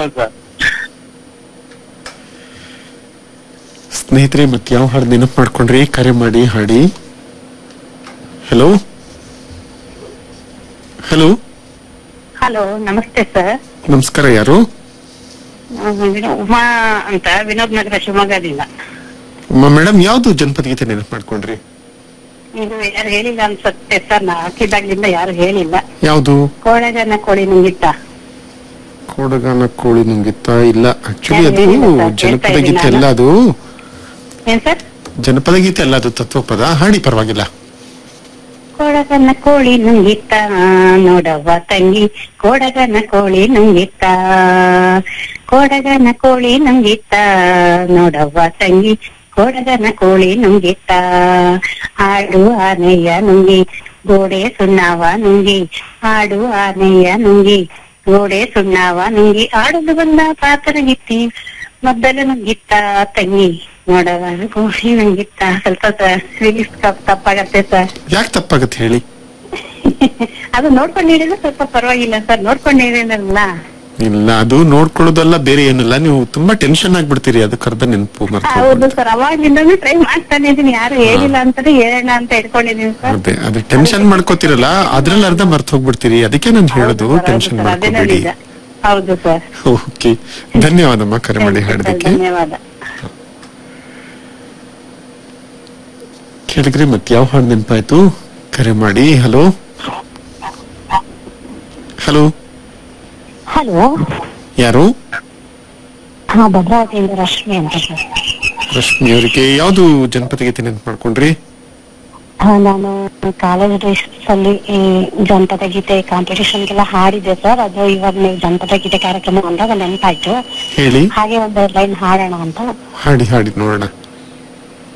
Sir ಸ್ನೇಹಿತರೆ ಮತ್ತೆ ಯಾವ ಹಾಡು ನೆನಪು ಮಾಡ್ಕೊಂಡ್ರಿ ಕರೆ ಮಾಡಿ ಹಾಡಿ ಹಲೋ ಹಲೋ ಹಲೋ ನಮಸ್ತೆ ಸರ್ ನಮಸ್ಕಾರ ಯಾರು ಉಮಾ ಅಂತ ವಿನೋದ್ ನಗರ ಶಿವಮೊಗ್ಗದಿಂದ ಮೇಡಮ್ ಯಾವ್ದು ಜನಪದ ಗೀತೆ ನೆನಪು ಮಾಡ್ಕೊಂಡ್ರಿ ಇದು ಯಾರು ಹೇಳಿಲ್ಲ ಅನ್ಸುತ್ತೆ ಸರ್ ನಾ ಹಾಕಿದಾಗ್ಲಿಂದ ಯಾರು ಹೇಳಿಲ್ಲ ಯಾವ್ದು ಕೋಳಗನ ಕೋಳಿ ನುಂಗಿತ್ತ ಕೋಡಗಾನ ಕೋಳಿ ನುಂಗಿತ್ತ ಇಲ್ಲ ಆಕ್ಚುಲಿ ಯಾರು ಅದು ಹೇಳಿಲ್ಲ ಸರ್, ಜನಪದ ಹೇಳ್ತಾ ಗೀತೆ ಇದ್ದೀನಿ ಅಲ್ಲ ಅದು ಏನ್ ಸರ್ ಜನಪದ ಗೀತೆ ಅಲ್ಲ ಅದು ತತ್ವಪದ ಹಾಡಿ ಪರವಾಗಿಲ್ಲ ಕೋಡಗನ ಕೋಳಿ ನುಂಗಿತ್ತ ನೋಡವ್ವ ತಂಗಿ ಕೋಡಗನ ಕೋಳಿ ನುಂಗಿತ್ತ ಕೋಡಗನ ಕೋಳಿ ನುಂಗಿತ್ತ ನೋಡವ್ವ ತಂಗಿ ಕೋಡಗನ ಕೋಳಿ ನುಂಗಿತ್ತ ಆಡು ಆನೆಯ ನುಂಗಿ ಗೋಡೆ ಸುಣ್ಣಾವ ನುಂಗಿ ಆಡು ಆನೆಯ ನುಂಗಿ ಗೋಡೆ ಸುಣ್ಣಾವ ನುಂಗಿ ಆಡಲು ಬಂದ ಪಾತ್ರ ಗಿತ್ತಿ ಮೊದಲು ನುಂಗಿತ್ತ ತಂಗಿ ನೋಡವ ಕೋಳಿ ನುಂಗಿತ್ತ ಸ್ವಲ್ಪ ರಿಲೀಸ್ ತಪ್ಪಾಗತ್ತೆ ಸರ್ ಯಾಕೆ ತಪ್ಪಾಗತ್ತೆ ಹೇಳಿ ಅದು ನೋಡ್ಕೊಂಡು ಹೇಳಿದ್ರೆ ಸ್ವಲ್ಪ ಪರವಾಗಿಲ್ಲ ಸರ್ ನೋಡ್ಕೊಂಡು ಹೇಳಿದ್ರಲ್ಲ ಇಲ್ಲ ಅದು ನೋಡ್ಕೊಳ್ಳೋದಲ್ಲ ಬೇರೆ ಏನಿಲ್ಲ ನೀವು ತುಂಬಾ ಟೆನ್ಷನ್ ಆಗ್ಬಿಡ್ತೀರಿ ಅದಕ್ಕೆ ಅರ್ಧ ನೆನಪು ಮರ್ತು ಹೌದು ಸರ್ ಅವಾಗಿಂದಾನು ಟ್ರೈ ಮಾಡ್ತಾನೆ ಇದೀನಿ ಯಾರು ಹೇಳಿಲ್ಲ ಅಂತಾನೆ ಹೇಳೋಣ ಅಂತ ಇಟ್ಕೊಂಡಿದೀನಿ ಸರ್ ಅದೇ ಅದೇ ಟೆನ್ಷನ್ ಮಾಡ್ಕೋತಿರಲ್ಲ ಅದ್ರಲ್ಲಿ ಅರ್ಧ ಮರ್ತು ಹೋಗ್ಬಿಡ್ತೀರಿ ಅದಕ್ಕೆ ನಾನು ಹೇಳೋದು ಹೌದು ಸರ್, ಟೆನ್ಷನ್ ಹೌದು ಸರ್, ಅದೇನೋ ಮಾಡ್ಕೋಬೇಡಿ ನಿಜ. ಹೌದು ಸರ್ ಓಕೆ ಧನ್ಯವಾದಮ್ಮ ಕರೆ ಮಾಡಿ ಹಾಡೋದಕ್ಕೆ ಧನ್ಯವಾದ ಕೇಳಿದ್ರಿ ಮತ್ತೆ ಯಾವ ಹಾಡು ನೆನಪಾಯ್ತು ಕರೆ ಮಾಡಿ ಹಲೋ ಹಲೋ ಹಲೋ ಯಾರು ಹಾ ಭದ್ರಾವತಿಯಿಂದ ರಶ್ಮಿ ಅಂತ ಸರ್ ರಶ್ಮಿ ಅವರಿಗೆ ಯಾವ್ದು ಜನಪದ ಗೀತೆ ನೆನಪು ಮಾಡ್ಕೊಂಡ್ರಿ ಹಾ, ನಾನು ಕಾಲೇಜ್ ಡೇಸ್ ಅಲ್ಲಿ ಈ ಜನಪದ ಗೀತೆ ಕಾಂಪಿಟೇಷನ್ಗೆಲ್ಲ ಹಾಡಿದ್ದೆ ಸರ್ ಅದು ಇವಾಗ ನೀವು ಜನಪದ ಗೀತೆ ಕಾರ್ಯಕ್ರಮ ಬಂದಾಗ ನೆನಪಾಯ್ತು ಹೇಳಿ ಹಾಗೆ ಒಂದು ಲೈನ್ ಹಾಡೋಣ ಅಂತ ಹಾಡಿ ಹಾಡಿ ನೋಡೋಣ